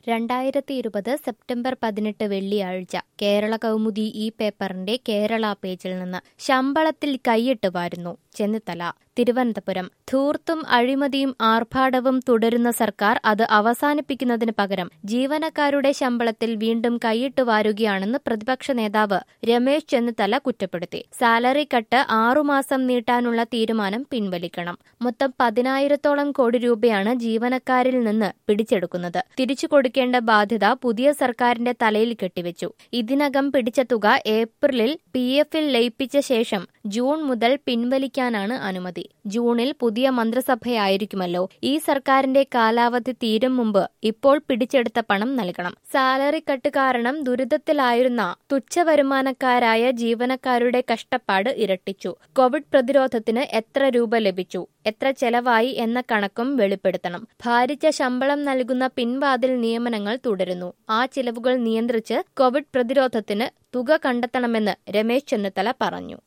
രണ്ടായിരത്തി ഇരുപത് സെപ്റ്റംബർ പതിനെട്ട് വെള്ളിയാഴ്ച കേരള കൗമുദി ഈ പേപ്പറിന്റെ കേരള പേജിൽ നിന്ന് ശമ്പളത്തിൽ കൈയിട്ട് വാരുന്നു ചെന്നിത്തല തിരുവനന്തപുരം ധൂർത്തും അഴിമതിയും ആർഭാടവും തുടരുന്ന സർക്കാർ അത് അവസാനിപ്പിക്കുന്നതിന് പകരം ജീവനക്കാരുടെ ശമ്പളത്തിൽ വീണ്ടും കൈയിട്ട് വാരുകയാണെന്ന് പ്രതിപക്ഷ നേതാവ് രമേശ് ചെന്നിത്തല കുറ്റപ്പെടുത്തി സാലറി കട്ട് ആറുമാസം നീട്ടാനുള്ള തീരുമാനം പിൻവലിക്കണം മൊത്തം പതിനായിരത്തോളം കോടി രൂപയാണ് ജീവനക്കാരിൽ നിന്ന് പിടിച്ചെടുക്കുന്നത് തിരിച്ചു കൊടുക്കേണ്ട ബാധ്യത പുതിയ സർക്കാരിന്റെ തലയിൽ കെട്ടിവെച്ചു ഇതിനകം പിടിച്ച തുക ഏപ്രിലിൽ പി എഫിൽ ലയിപ്പിച്ച ശേഷം ജൂൺ മുതൽ പിൻവലിക്കാനാണ് അനുമതി ജൂണിൽ പുതിയ മന്ത്രിസഭയായിരിക്കുമല്ലോ ഈ സർക്കാരിന്റെ കാലാവധി തീരും മുമ്പ് ഇപ്പോൾ പിടിച്ചെടുത്ത പണം നൽകണം സാലറി കട്ട് കാരണം ദുരിതത്തിലായിരുന്ന തുച്ഛവരുമാനക്കാരായ ജീവനക്കാരുടെ കഷ്ടപ്പാട് ഇരട്ടിച്ചു കോവിഡ് പ്രതിരോധത്തിന് എത്ര രൂപ ലഭിച്ചു എത്ര ചെലവായി എന്ന കണക്കും വെളിപ്പെടുത്തണം ഭാരിച്ച ശമ്പളം നൽകുന്ന പിൻവാതിൽ നിയമനങ്ങൾ തുടരുന്നു ആ ചിലവുകൾ നിയന്ത്രിച്ച് കോവിഡ് പ്രതിരോധത്തിന് തുക കണ്ടെത്തണമെന്ന് രമേശ് ചെന്നിത്തല പറഞ്ഞു